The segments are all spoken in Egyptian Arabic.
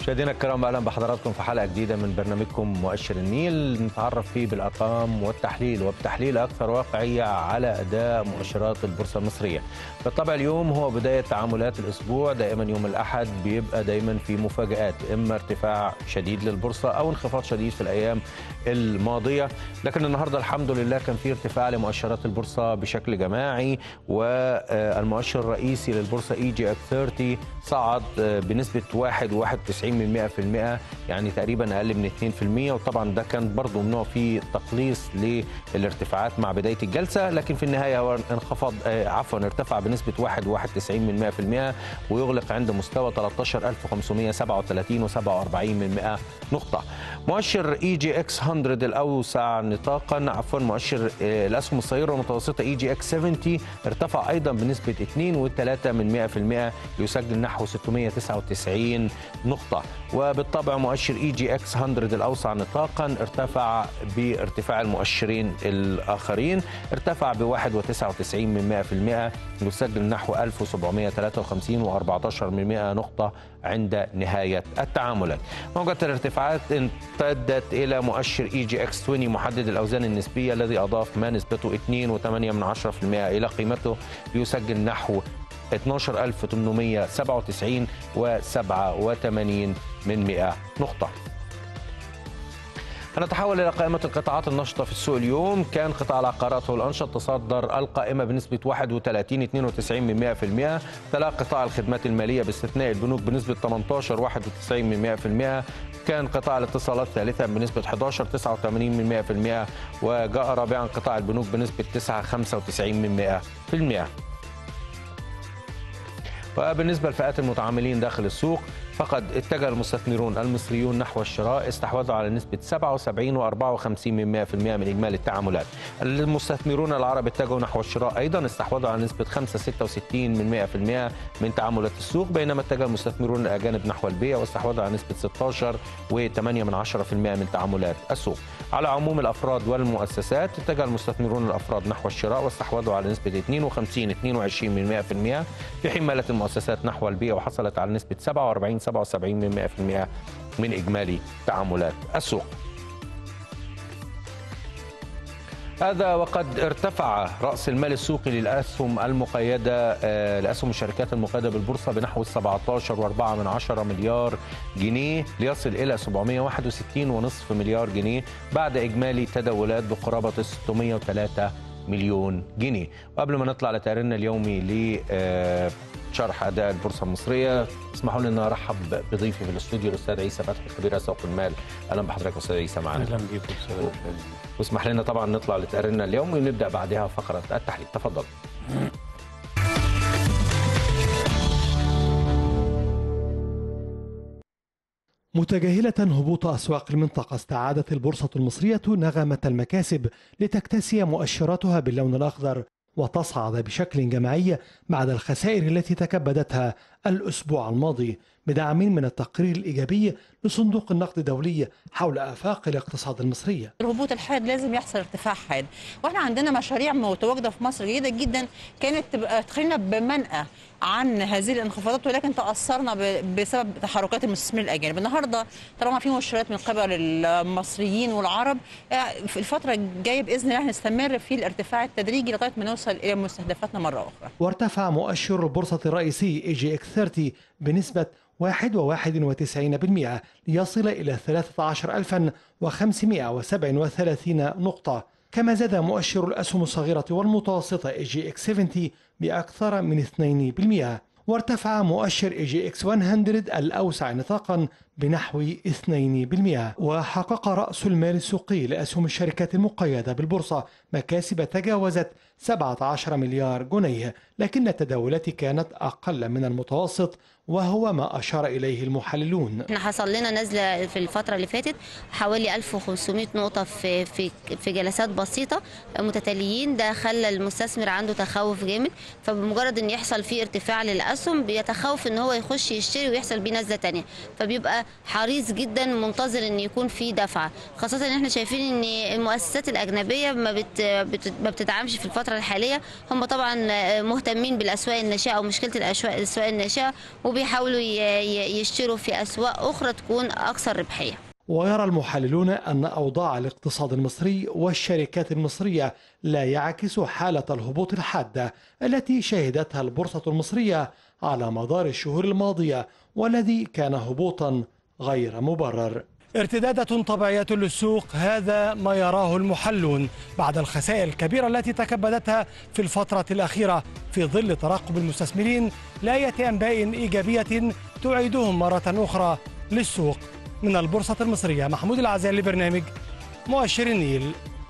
مشاهدينا الكرام اهلا بحضراتكم في حلقه جديده من برنامجكم مؤشر النيل نتعرف فيه بالارقام والتحليل وبتحليل اكثر واقعيه على اداء مؤشرات البورصه المصريه. بالطبع اليوم هو بدايه تعاملات الاسبوع دائما يوم الاحد بيبقى دايما في مفاجات اما ارتفاع شديد للبورصه او انخفاض شديد في الايام الماضيه لكن النهارده الحمد لله كان في ارتفاع لمؤشرات البورصه بشكل جماعي والمؤشر الرئيسي للبورصه اي جي اك 30 صعد بنسبه 1.91 من 100% يعني تقريبا اقل من 2% وطبعا ده كان برضه نوع فيه تقليص للارتفاعات مع بدايه الجلسه لكن في النهايه هو انخفض عفوا ارتفع بنسبه 1.91 من 100% ويغلق عند مستوى 13537 و47 من 100 نقطه مؤشر اي جي اكس 100 الاوسع نطاقا عفوا مؤشر الاسهم الصغيره والمتوسطه اي جي اكس 70 ارتفع ايضا بنسبه 2.3 من 100% ليسجل نحو 699 نقطه وبالطبع مؤشر اي جي اكس 100 الاوسع نطاقا ارتفع بارتفاع المؤشرين الاخرين ارتفع ب 1.99 من 100% يسجل نحو 1753 و14 من 100 نقطه عند نهايه التعاملات. موجة الارتفاعات امتدت الى مؤشر اي جي اكس 20 محدد الاوزان النسبيه الذي اضاف ما نسبته 2.8 من 10% الى قيمته ليسجل نحو 12897 و87 من 100 نقطة هنتحول إلى قائمة القطاعات النشطة في السوق اليوم كان قطاع العقارات هو الأنشط تصدر القائمة بنسبة 31 92 من 100% تلا قطاع الخدمات المالية باستثناء البنوك بنسبة 18 91 من 100% كان قطاع الاتصالات ثالثا بنسبة 11 89 من 100% وجاء رابعا قطاع البنوك بنسبة 9 95 من 100% وبالنسبة لفئات المتعاملين داخل السوق فقد اتجه المستثمرون المصريون نحو الشراء استحوذوا على نسبة 77 و54 من 100% من إجمالي التعاملات المستثمرون العرب اتجهوا نحو الشراء أيضا استحوذوا على نسبة 5 66 من 100% من تعاملات السوق بينما اتجه المستثمرون الأجانب نحو البيع واستحوذوا على نسبة 16 و8 من 10% من تعاملات السوق على عموم الأفراد والمؤسسات اتجه المستثمرون الأفراد نحو الشراء واستحوذوا على نسبة 52 22 من 100% في حين مالت المؤسسات نحو البيع وحصلت على نسبة 47 77 من 100% من إجمالي تعاملات السوق هذا وقد ارتفع رأس المال السوقي للأسهم المقيدة لأسهم الشركات المقيدة بالبورصة بنحو 17.4 مليار جنيه ليصل إلى 761.5 مليار جنيه بعد إجمالي تداولات بقرابة 603 مليون جنيه وقبل ما نطلع لتقريرنا اليومي ل شرح اداء البورصه المصريه اسمحوا لي ان ارحب بضيفي في الاستوديو الاستاذ عيسى فتحي خبير اسواق المال اهلا بحضرتك استاذ عيسى معنا اهلا بيكم استاذ واسمح لنا طبعا نطلع لتقريرنا اليومي ونبدا بعدها فقره التحليل تفضل متجاهلة هبوط أسواق المنطقة استعادت البورصة المصرية نغمة المكاسب لتكتسي مؤشراتها باللون الأخضر وتصعد بشكل جماعي بعد الخسائر التي تكبدتها الأسبوع الماضي بدعم من التقرير الإيجابي لصندوق النقد الدولي حول آفاق الاقتصاد المصري الهبوط الحاد لازم يحصل ارتفاع حاد واحنا عندنا مشاريع متواجده في مصر جيده جدا كانت تبقى تخلينا بمنأى عن هذه الانخفاضات ولكن تاثرنا بسبب تحركات المستثمرين الاجانب النهارده طالما في مؤشرات من قبل المصريين والعرب في الفتره الجايه باذن الله هنستمر في الارتفاع التدريجي لغايه ما نوصل الى مستهدفاتنا مره اخرى وارتفع مؤشر البورصه الرئيسي اي جي اكس 30 بنسبه 1.91% ليصل إلى 13537 نقطة كما زاد مؤشر الأسهم الصغيرة والمتوسطة اي جي اكس 70 بأكثر من 2% وارتفع مؤشر اي جي اكس 100 الأوسع نطاقا بنحو 2% وحقق رأس المال السوقي لأسهم الشركات المقيدة بالبورصة مكاسب تجاوزت 17 مليار جنيه لكن التداولات كانت أقل من المتوسط وهو ما أشار إليه المحللون احنا حصل لنا نزلة في الفترة اللي فاتت حوالي 1500 نقطة في في في جلسات بسيطة متتاليين ده خلى المستثمر عنده تخوف جامد فبمجرد ان يحصل فيه ارتفاع للأسهم بيتخوف ان هو يخش يشتري ويحصل بيه نزلة تانية فبيبقى الحقيقه حريص جدا منتظر ان يكون في دفعه خاصه ان احنا شايفين ان المؤسسات الاجنبيه ما بت بت- ما بتدعمش في الفتره الحاليه هم طبعا مهتمين بالاسواق الناشئه او مشكله الاسواق الاسواق الناشئه وبيحاولوا ي- ي- يشتروا في اسواق اخرى تكون اكثر ربحيه ويرى المحللون أن أوضاع الاقتصاد المصري والشركات المصرية لا يعكس حالة الهبوط الحادة التي شهدتها البورصة المصرية على مدار الشهور الماضية والذي كان هبوطا غير مبرر ارتدادة طبيعية للسوق هذا ما يراه المحلون بعد الخسائر الكبيرة التي تكبدتها في الفترة الأخيرة في ظل ترقب المستثمرين لأية أنباء إيجابية تعيدهم مرة أخرى للسوق من البورصة المصرية محمود العزال لبرنامج مؤشر النيل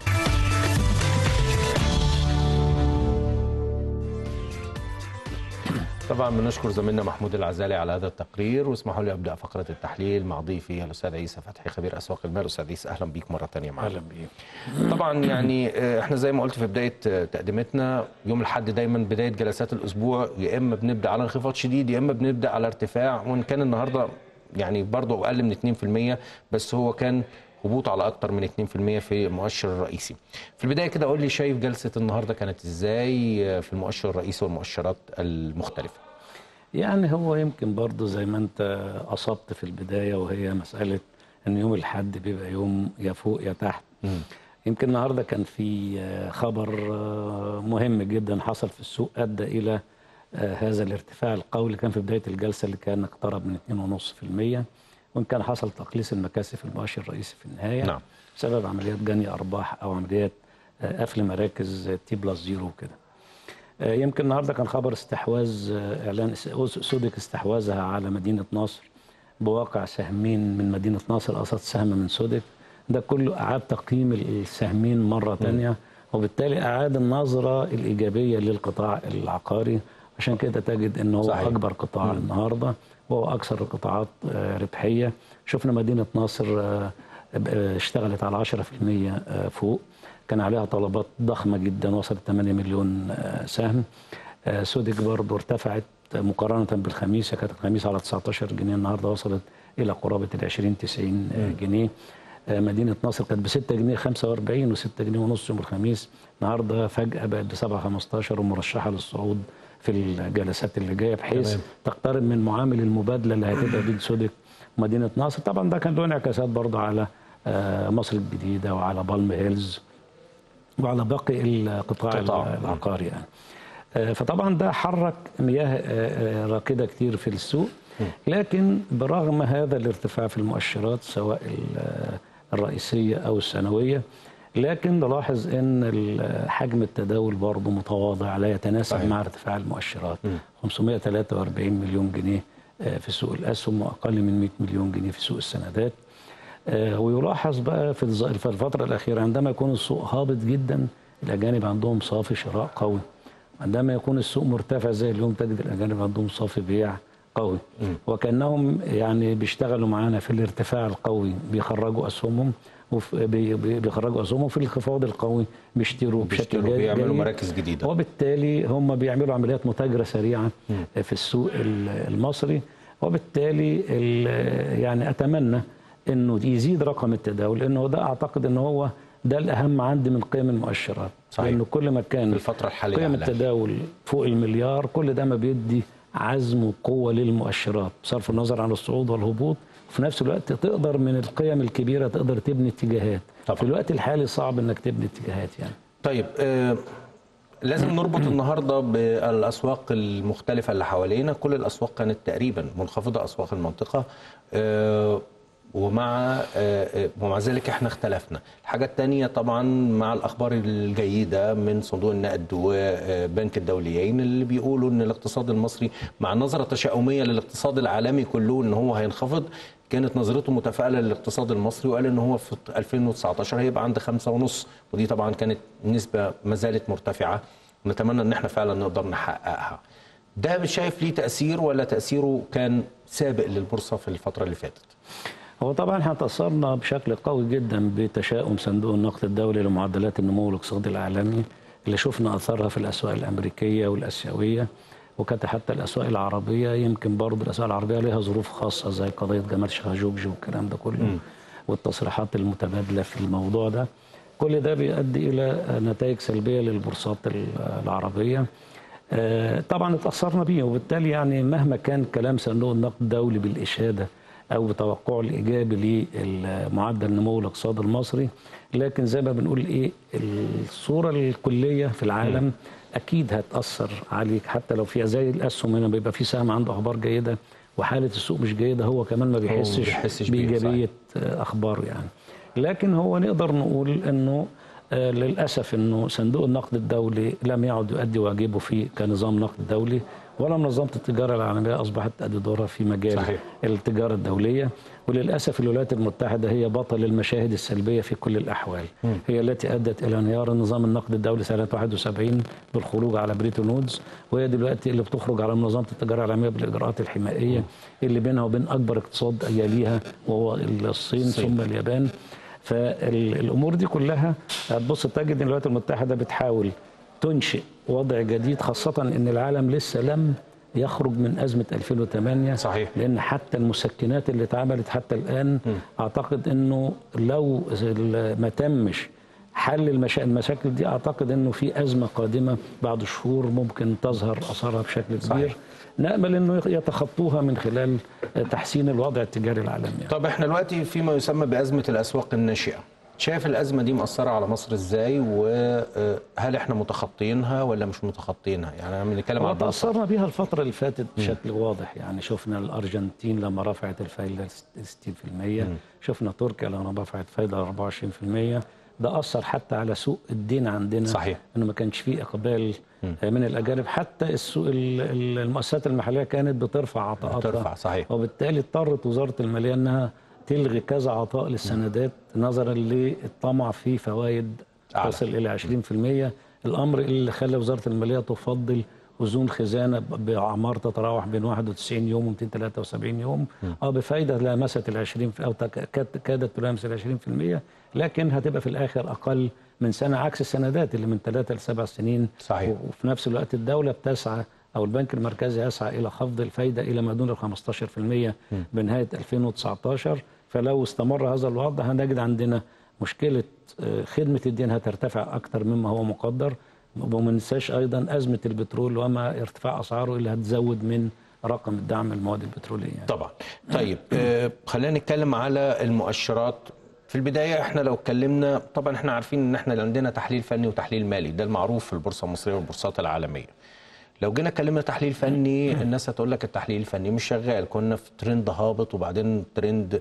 طبعا بنشكر زميلنا محمود العزالي على هذا التقرير واسمحوا لي ابدا فقره التحليل مع ضيفي الاستاذ عيسى فتحي خبير اسواق المال استاذ عيسى اهلا بيك مره ثانيه معنا اهلا بيك طبعا يعني آه، احنا زي ما قلت في بدايه آه، تقدمتنا يوم الاحد دايما بدايه جلسات الاسبوع يا اما بنبدا على انخفاض شديد يا اما بنبدا على ارتفاع وان كان النهارده يعني برضه اقل من 2% بس هو كان هبوط على اكتر من 2% في المؤشر الرئيسي. في البدايه كده قول لي شايف جلسه النهارده كانت ازاي آه، في المؤشر الرئيسي والمؤشرات المختلفه. يعني هو يمكن برضه زي ما انت اصبت في البدايه وهي مساله ان يوم الاحد بيبقى يوم يا فوق يا تحت يمكن النهارده كان في آه، خبر آه، مهم جدا حصل في السوق ادى الى آه، هذا الارتفاع القوي اللي كان في بدايه الجلسه اللي كان اقترب من 2.5% وان كان حصل تقليص المكاسب في المؤشر الرئيسي في النهايه نعم. بسبب عمليات جني ارباح او عمليات آه، قفل مراكز تي بلس زيرو وكده آه، يمكن النهارده كان خبر استحواذ آه، اعلان اس- سودك استحواذها على مدينه نصر بواقع سهمين من مدينه نصر قصد سهم من سودك ده كله اعاد تقييم السهمين مره ثانيه وبالتالي اعاد النظره الايجابيه للقطاع العقاري عشان كده تجد ان هو صحيح. اكبر قطاع النهارده وهو اكثر القطاعات آه، ربحيه شفنا مدينه نصر آه، آه، اشتغلت على 10% آه، فوق كان عليها طلبات ضخمه جدا وصلت 8 مليون آه، سهم آه، سودك برضه ارتفعت مقارنه بالخميس هي كانت الخميس على 19 جنيه النهارده وصلت الى قرابه ال 20 90 آه، جنيه آه، مدينه نصر كانت ب 6 جنيه 45 و6 جنيه ونص يوم الخميس النهارده فجاه بقت ب 7 15 ومرشحه للصعود في الجلسات اللي جايه بحيث تمام. تقترب من معامل المبادله اللي هتبقى بين سودك ومدينه نصر طبعا ده كان له انعكاسات برضه على آه، مصر الجديده وعلى بالم هيلز وعلى باقي القطاع قطاع. العقاري يعني آه، فطبعا ده حرك مياه آه، آه، راكده كتير في السوق لكن برغم هذا الارتفاع في المؤشرات سواء ال- آه، الرئيسيه او السنويه لكن نلاحظ ان ال- حجم التداول برضه متواضع لا يتناسب صحيح. مع ارتفاع المؤشرات 543 مليون جنيه آه، في سوق الاسهم واقل من 100 مليون جنيه في سوق السندات آه، ويلاحظ بقى في الز- في الفترة الأخيرة عندما يكون السوق هابط جدا الأجانب عندهم صافي شراء قوي عندما يكون السوق مرتفع زي اليوم تجد الأجانب عندهم صافي بيع قوي وكأنهم يعني بيشتغلوا معانا في الارتفاع القوي بيخرجوا أسهمهم وفي بي- بي- بيخرجوا أسهمهم في الانخفاض القوي بيشتروا بشكل بيشتروا جيد بيعملوا جيد. مراكز جديده. وبالتالي هم بيعملوا عمليات متاجرة سريعة في السوق ال- المصري وبالتالي ال- يعني أتمنى أنه يزيد رقم التداول لأنه ده أعتقد أنه هو ده الأهم عندي من قيم المؤشرات صحيح. لأنه كل ما كان في الفتره الحاليه قيم على التداول فوق المليار كل ده ما بيدي عزم وقوة للمؤشرات بصرف النظر عن الصعود والهبوط وفي نفس الوقت تقدر من القيم الكبيرة تقدر تبني اتجاهات طبعا. في الوقت الحالي صعب انك تبني اتجاهات يعني طيب آه لازم نربط النهارده بالاسواق المختلفه اللي حوالينا كل الاسواق كانت تقريبا منخفضه اسواق المنطقه آه ومع آه آه، ومع ذلك احنا اختلفنا الحاجه الثانيه طبعا مع الاخبار الجيده من صندوق النقد وبنك الدوليين اللي بيقولوا ان الاقتصاد المصري مع نظره تشاؤميه للاقتصاد العالمي كله ان هو هينخفض كانت نظرته متفائله للاقتصاد المصري وقال ان هو في 2019 هيبقى عند خمسة ونص ودي طبعا كانت نسبه ما زالت مرتفعه نتمنى ان احنا فعلا نقدر نحققها ده شايف ليه تاثير ولا تاثيره كان سابق للبورصه في الفتره اللي فاتت هو طبعا احنا تأثرنا بشكل قوي جدا بتشاؤم صندوق النقد الدولي لمعدلات النمو الاقتصادي العالمي اللي شفنا اثرها في الاسواق الامريكيه والاسيويه وكانت حتى الاسواق العربيه يمكن برضه الاسواق العربيه لها ظروف خاصه زي قضيه جمال شاهجوجي والكلام ده كله والتصريحات المتبادله في الموضوع ده كل ده بيؤدي الى نتائج سلبيه للبورصات العربيه آه، طبعا اتاثرنا بيه وبالتالي يعني مهما كان كلام صندوق النقد الدولي بالاشاده او بتوقعه الايجابي لمعدل نمو الاقتصاد المصري لكن زي ما بنقول ايه الصوره الكليه في العالم اكيد هتاثر عليك حتى لو في زي الاسهم هنا بيبقى في سهم عنده اخبار جيده وحاله السوق مش جيده هو كمان ما بيحسش, بيحسش بيها، بايجابيه آه، اخباره يعني لكن هو نقدر نقول انه آه، للاسف انه صندوق النقد الدولي لم يعد يؤدي واجبه فيه كنظام نقد دولي ولا منظمه التجاره العالميه اصبحت تؤدي دورها في مجال صحيح. التجاره الدوليه وللاسف الولايات المتحده هي بطل المشاهد السلبيه في كل الاحوال هي التي ادت الى انهيار نظام النقد الدولي سنه 71 بالخروج على بريتون وودز وهي دلوقتي اللي بتخرج على منظمه التجاره العالميه بالاجراءات الحمائيه اللي بينها وبين اكبر اقتصاد يليها وهو الصين, الصين. الصين. ثم اليابان فالامور دي كلها هتبص تجد ان الولايات المتحده بتحاول تنشئ وضع جديد خاصه ان العالم لسه لم يخرج من ازمه 2008 صحيح. لان حتى المسكنات اللي اتعملت حتى الان اعتقد انه لو ما تمش حل المشا... المشاكل دي اعتقد انه في ازمه قادمه بعد شهور ممكن تظهر اثارها بشكل كبير صحيح. نامل انه يتخطوها من خلال تحسين الوضع التجاري العالمي يعني. طب احنا دلوقتي فيما يسمى بأزمة الأسواق الناشئة شايف الأزمة دي مأثرة على مصر ازاي وهل احنا متخطينها ولا مش متخطينها يعني بنتكلم هو عن البورصة. تأثرنا بيها الفترة اللي فاتت بشكل واضح يعني شفنا الأرجنتين لما رفعت الفايدة ل 60% شفنا تركيا لما رفعت فايدة ل 24% ده أثر حتى على سوق الدين عندنا صحيح. إنه ما كانش فيه إقبال من الأجانب حتى السوق ال- ال- المؤسسات المحلية كانت بترفع عطاءاتها بترفع، صحيح. وبالتالي اضطرت وزارة المالية إنها تلغي كذا عطاء للسندات نظرا للطمع في فوائد أعلى. تصل الى 20% الامر اللي خلى وزاره الماليه تفضل اذون خزانه ب- باعمار تتراوح بين 91 يوم و 273 يوم اه بفايده لامست ال 20 في- او تك- كاد- كادت تلامس ال 20% لكن هتبقى في الاخر اقل من سنه عكس السندات اللي من 3 ل 7 سنين صحيح. و- وفي نفس الوقت الدوله بتسعى او البنك المركزي يسعى الى خفض الفايده الى ما دون ال 15% بنهايه 2019 فلو استمر هذا الوضع هنجد عندنا مشكله آه، خدمه الدين هترتفع اكثر مما هو مقدر وما ننساش ايضا ازمه البترول وما ارتفاع اسعاره اللي هتزود من رقم الدعم المواد البتروليه يعني. طبعا طيب آه، خلينا نتكلم على المؤشرات في البداية احنا لو اتكلمنا طبعا احنا عارفين ان احنا عندنا تحليل فني وتحليل مالي ده المعروف في البورصة المصرية والبورصات العالمية لو جينا اتكلمنا تحليل فني الناس هتقول لك التحليل الفني مش شغال كنا في ترند هابط وبعدين ترند آه،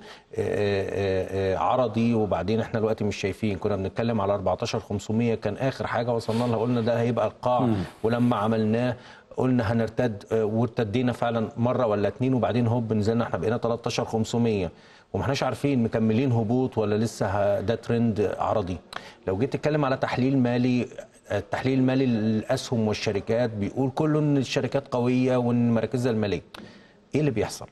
آه، آه، عرضي وبعدين احنا دلوقتي مش شايفين كنا بنتكلم على 14500 كان اخر حاجه وصلنا لها قلنا ده هيبقى القاع ولما عملناه قلنا هنرتد آه، وارتدينا فعلا مره ولا اتنين وبعدين هوب نزلنا احنا بقينا 13500 وما احناش عارفين مكملين هبوط ولا لسه ه- ده ترند عرضي لو جيت تتكلم على تحليل مالي التحليل المالي للاسهم والشركات بيقول كله ان الشركات قويه وان مراكزها الماليه ايه اللي بيحصل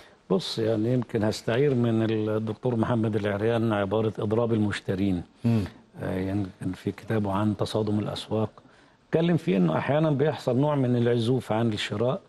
بص يعني يمكن هستعير من الدكتور محمد العريان عبارة إضراب المشترين آه، يعني كان في كتابه عن تصادم الأسواق اتكلم فيه إنه أحيانا بيحصل نوع من العزوف عن الشراء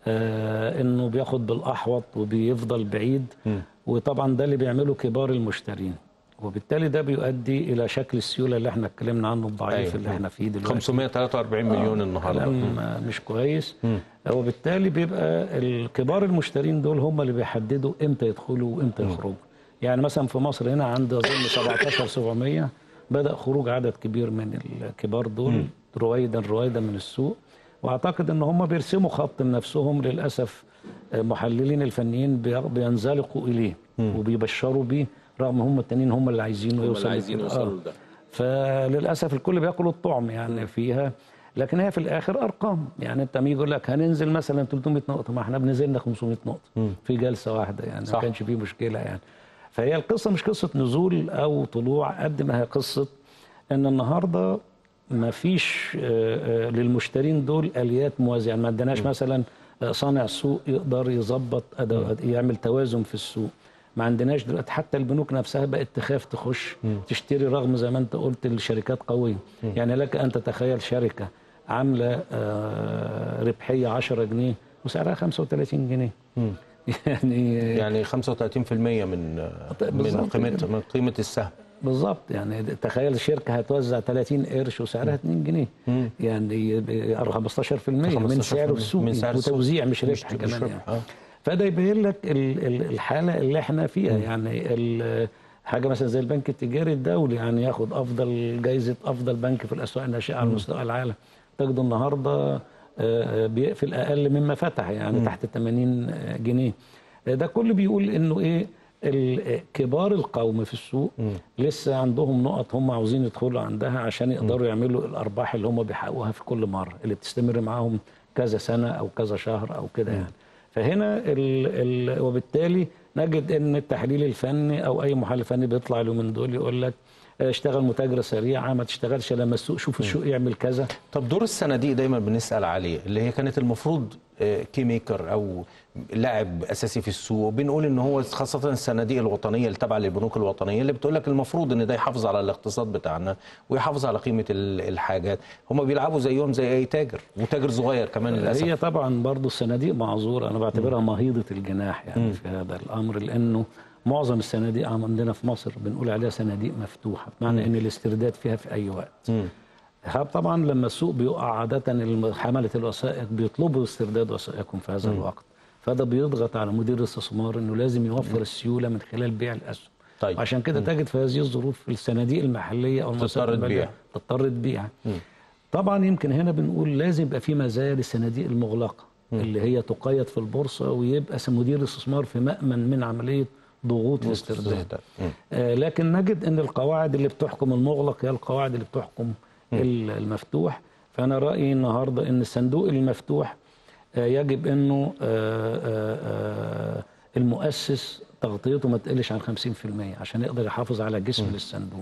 آه إنه بياخد بالأحوط وبيفضل بعيد وطبعا ده اللي بيعمله كبار المشترين وبالتالي ده بيؤدي إلى شكل السيولة اللي احنا اتكلمنا عنه الضعيف أيوة. اللي احنا فيه دلوقتي 543 مليون النهارده كلام مش كويس وبالتالي بيبقى الكبار المشترين دول هم اللي بيحددوا امتى يدخلوا وامتى يخرجوا يعني مثلا في مصر هنا عند اظن 17700 بدا خروج عدد كبير من الكبار دول رويدا رويدا من السوق واعتقد ان هم بيرسموا خط لنفسهم للاسف محللين الفنيين بي- بينزلقوا اليه وبيبشروا بيه رغم هم التانيين هم اللي عايزينه اللي يوصلوا عايزين كده. يوصلوا آه. لده. فللاسف الكل بياكل الطعم يعني فيها لكن هي في الاخر ارقام يعني انت لما يجي يقول لك هننزل مثلا 300 نقطه ما احنا بنزلنا 500 نقطه في جلسه واحده يعني صح. ما كانش فيه مشكله يعني فهي القصه مش قصه نزول او طلوع قد ما هي قصه ان النهارده ما فيش آه، آه، للمشترين دول اليات موازيه يعني ما عندناش مثلا آه، صانع سوق يقدر يظبط أداء- يعمل توازن في السوق ما عندناش دلوقتي حتى البنوك نفسها بقت تخاف تخش تشتري رغم زي ما انت قلت الشركات قويه يعني لك ان تتخيل شركه عامله آه، ربحيه 10 جنيه وسعرها 35 جنيه مم. يعني يعني 35% من من بالظبط قيمه كده. من قيمه السهم بالظبط يعني تخيل شركه هتوزع 30 قرش وسعرها 2 جنيه مم. يعني ب- 15% من 15% سعره السوقي من سعر السوق. وتوزيع مش مش- ربح مش كمان ربح، يعني. آه. فده يبين لك ال- ال- الحاله اللي احنا فيها يعني ال- حاجه مثلا زي البنك التجاري الدولي يعني ياخد افضل جائزه افضل بنك في الاسواق الناشئه على مستوى العالم تجد النهارده آه، آه، بيقفل اقل مما فتح يعني تحت 80 جنيه آه، ده كله بيقول انه ايه ال- كبار القوم في السوق لسه عندهم نقط هم عاوزين يدخلوا عندها عشان يقدروا يعملوا الارباح اللي هم بيحققوها في كل مره اللي بتستمر معاهم كذا سنه او كذا شهر او كده يعني فهنا ال ال وبالتالي نجد ان التحليل الفني او اي محلل فني بيطلع اليومين دول يقول لك آه، اشتغل متاجره سريعه ما تشتغلش لما السوق شوف السوق يعمل كذا طب دور الصناديق دايما بنسال عليه اللي هي كانت المفروض آه، كي ميكر او لاعب اساسي في السوق بنقول ان هو خاصه الصناديق الوطنيه اللي تابعه للبنوك الوطنيه اللي بتقول لك المفروض ان ده يحافظ على الاقتصاد بتاعنا ويحافظ على قيمه ال- الحاجات هم بيلعبوا زيهم زي اي تاجر وتاجر صغير كمان للاسف هي طبعا برضو الصناديق معذوره انا بعتبرها مهيضه الجناح يعني في هذا الامر لانه معظم الصناديق عندنا في مصر بنقول عليها صناديق مفتوحه بمعنى ان الاسترداد فيها في اي وقت مم. هاب طبعا لما السوق بيقع عاده الم- حمله الوثائق بيطلبوا استرداد وثائقهم في هذا الوقت فده بيضغط على مدير الاستثمار انه لازم يوفر السيوله من خلال بيع الاسهم طيب. عشان كده تجد في هذه الظروف الصناديق المحليه او المؤسسات تضطر المالية تبيع. تضطر تبيع طبعا يمكن هنا بنقول لازم يبقى في مزايا للصناديق المغلقه اللي هي تقيد في البورصه ويبقى مدير الاستثمار في مامن من عمليه ضغوط الاسترداد مم. آه، لكن نجد ان القواعد اللي بتحكم المغلق هي القواعد اللي بتحكم ال- المفتوح فانا رايي النهارده ان الصندوق المفتوح آه، يجب انه آه، آه، آه، المؤسس تغطيته ما تقلش عن 50% عشان يقدر يحافظ على جسم للصندوق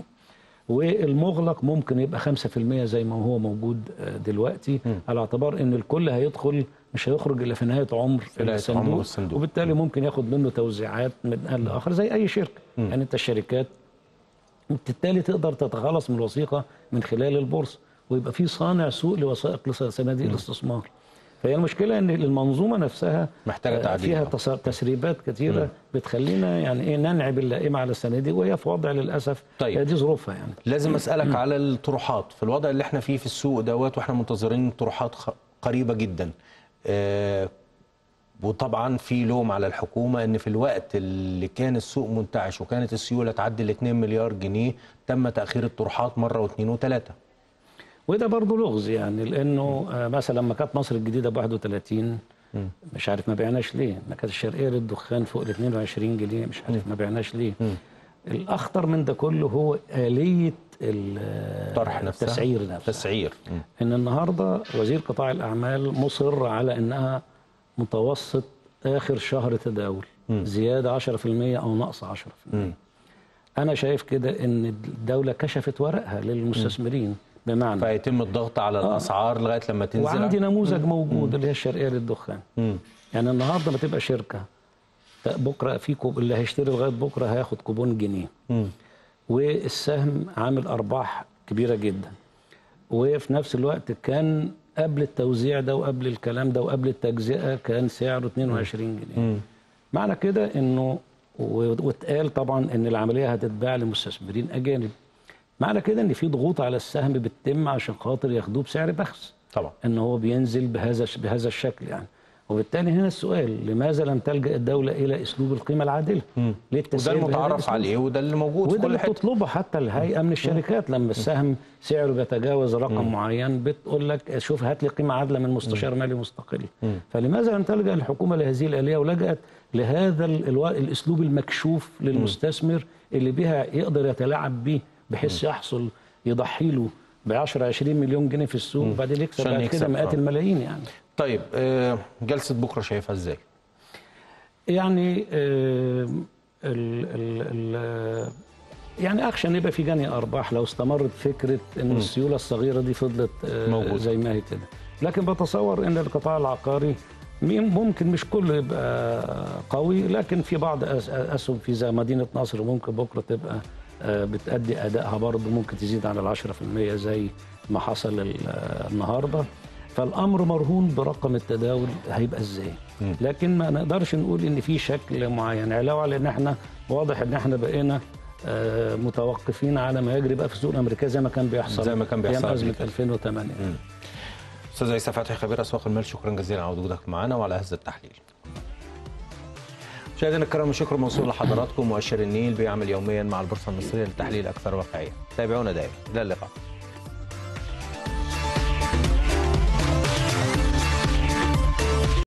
والمغلق ممكن يبقى 5% زي ما هو موجود آه، دلوقتي على اعتبار ان الكل هيدخل مش هيخرج الا في نهايه عمر نهاية الصندوق, عمر الصندوق. وبالتالي ممكن ياخد منه توزيعات من آن لاخر زي اي شركه يعني انت الشركات وبالتالي تقدر تتخلص من الوثيقه من خلال البورصه ويبقى في صانع سوق لوثائق لصناديق الاستثمار فهي المشكله ان المنظومه نفسها محتاجة آه، تعديل. فيها آه. تس- تسريبات كثيره بتخلينا يعني ايه ننعب اللائمه على الصناديق وهي في وضع للاسف طيب. هي دي ظروفها يعني لازم اسالك على الطروحات في الوضع اللي احنا فيه في السوق دوت واحنا منتظرين طروحات خ- قريبه جدا آه، وطبعا في لوم على الحكومه ان في الوقت اللي كان السوق منتعش وكانت السيوله تعدي ال 2 مليار جنيه تم تاخير الطروحات مره واثنين وثلاثه وده برضه لغز يعني لانه آه، مثلا لما كانت مصر الجديده ب 31 مش عارف ما بعناش ليه ما كانت الشرقيه للدخان فوق ال 22 جنيه مش عارف ما بعناش ليه الاخطر من ده كله هو اليه ال- طرح نفسها التسعير نفسه تسعير مم. ان النهارده وزير قطاع الاعمال مصر على انها متوسط اخر شهر تداول زياده 10% او نقص 10% انا شايف كده ان الدوله كشفت ورقها للمستثمرين بمعنى فيتم الضغط على الاسعار لغايه لما تنزل وعندي نموذج موجود اللي هي الشرقيه للدخان مم. يعني النهارده ما تبقى شركه بكره في كوب اللي هيشتري لغايه بكره هياخد كوبون جنيه مم. والسهم عامل ارباح كبيره جدا وفي نفس الوقت كان قبل التوزيع ده وقبل الكلام ده وقبل التجزئه كان سعره 22 جنيه معنى كده انه و- واتقال طبعا ان العمليه هتتباع لمستثمرين اجانب معنى كده ان في ضغوط على السهم بتتم عشان خاطر ياخدوه بسعر بخس طبعا ان هو بينزل بهذا بهذا الشكل يعني وبالتالي هنا السؤال لماذا لم تلجا الدوله الى اسلوب القيمه العادله؟ ليه وده التسعير بهذا المتعارف الأسلوب؟ عليه وده اللي موجود في وده كل اللي حته بتطلبه حتى الهيئه من الشركات لما السهم سعره بيتجاوز رقم معين بتقول لك شوف هات لي قيمه عادله من مستشار مالي مستقل فلماذا لم تلجا الحكومه لهذه الاليه ولجات لهذا ال- الوا- الاسلوب المكشوف للمستثمر اللي بها يقدر يتلاعب به بحيث يحصل يضحي له ب 10 20 مليون جنيه في السوق وبعدين يكسب عشان بعد يكسب، كده مئات آه. الملايين يعني طيب آه، جلسه بكره شايفها ازاي؟ يعني آه، ال ال ال يعني اخشى ان يبقى في جني ارباح لو استمرت فكره ان السيوله الصغيره دي فضلت آه، موجودة. زي ما هي كده لكن بتصور ان القطاع العقاري مين- ممكن مش كله يبقى قوي لكن في بعض أس- اسهم في زي مدينه نصر ممكن بكره تبقى آه، بتأدي ادائها برضه ممكن تزيد عن ال 10% زي ما حصل ال- النهارده فالامر مرهون برقم التداول هيبقى ازاي لكن ما نقدرش نقول ان في شكل معين علاوه على ان احنا واضح ان احنا بقينا آه، متوقفين على ما يجري بقى في السوق الامريكيه زي ما كان بيحصل زي ما كان بيحصل ايام قبل ازمه كده. 2008 استاذ عيسى فتحي خبير اسواق المال شكرا جزيلا على وجودك معنا وعلى هذا التحليل مشاهدينا الكرام الشكر موصول لحضراتكم مؤشر النيل بيعمل يوميا مع البورصه المصريه لتحليل اكثر واقعيه تابعونا دائما الى اللقاء